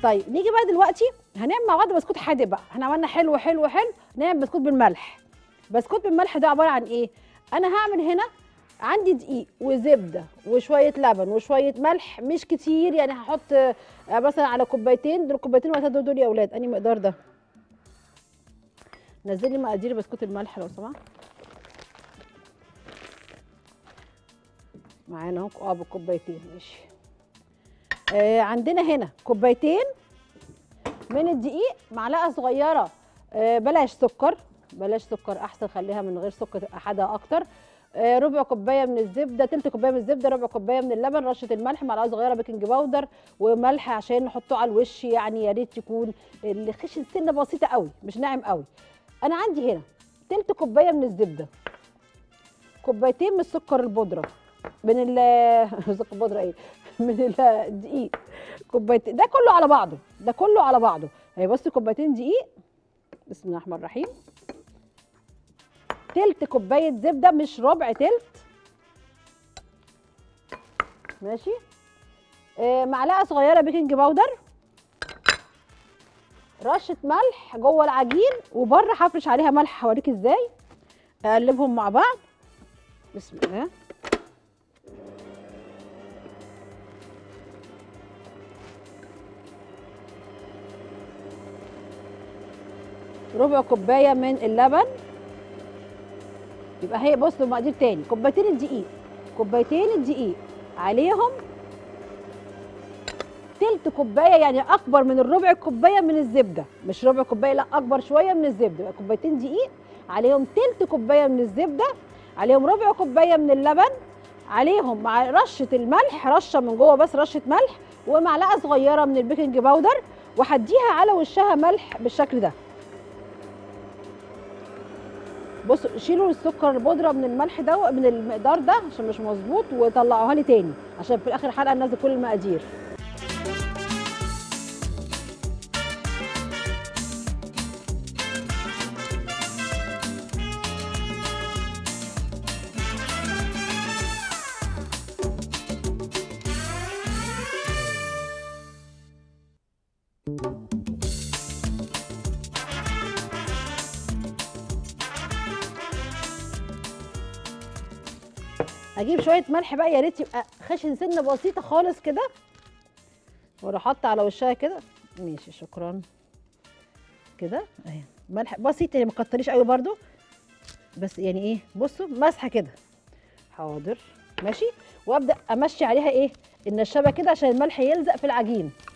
طيب نيجي بقى دلوقتي هنعمل مع بعض بسكوت حادق بقى احنا عملنا حلو حلو حلو نعمل بسكوت بالملح بسكوت بالملح ده عباره عن ايه انا هعمل هنا عندي دقيق وزبده وشويه لبن وشويه ملح مش كتير يعني هحط آه، مثلا على كوبايتين دول كوبايتين ولا دول دول يا اولاد انهي مقدار ده نزل لي مقادير بسكوت الملح لو سمحت معانا اهو اه بالكوبايتين ماشي آه عندنا هنا كوبايتين من الدقيق معلقه صغيره آه بلاش سكر بلاش سكر احسن خليها من غير سكر تبقى حادقه اكتر آه ربع كوبايه من الزبده تلت كوبايه من الزبده ربع كوبايه من اللبن رشه الملح معلقه صغيره بيكنج باودر وملح عشان نحطه على الوش يعني يا ريت يكون الخشن سنه بسيطه قوي مش ناعم قوي انا عندي هنا تلت كوبايه من الزبده كوبايتين من السكر البودره من ال سكر البودره ايه من ال- الدقيق كوبايتين ده كله على بعضه ده كله على بعضه هي بصي كوبايتين دقيق بسم الله الرحمن الرحيم تلت كوبايه زبده مش ربع تلت ماشي آه معلقه صغيره بيكنج باودر رشه ملح جوه العجين وبره هفرش عليها ملح هوريك ازاي اقلبهم مع بعض بسم الله ربع كوبايه من اللبن يبقى هي بص مقادير تاني كوبايتين الدقيق كوبايتين الدقيق عليهم تلت كوبايه يعني اكبر من الربع كوبايه من الزبده مش ربع كوبايه لا اكبر شويه من الزبده يبقى كوبايتين دقيق عليهم تلت كوبايه من الزبده عليهم ربع كوبايه من اللبن عليهم مع رشه الملح رشه من جوه بس رشه ملح ومعلقه صغيره من البيكنج باودر وهديها على وشها ملح بالشكل ده بصوا شيلوا السكر البودره من الملح ده من المقدار ده عشان مش مظبوط وطلعوها لي تاني عشان في الاخر الحلقه ننزل كل المقادير اجيب شويه ملح بقى يا ريت يبقى خشن سنه بسيطه خالص كده واروح حاطه على وشها كده ماشي شكرا كده اهي ملح بسيط يعني ما تكتريش قوي برده بس يعني ايه بصوا مسحه كده حاضر ماشي وابدا امشي عليها ايه النشابه كده عشان الملح يلزق في العجين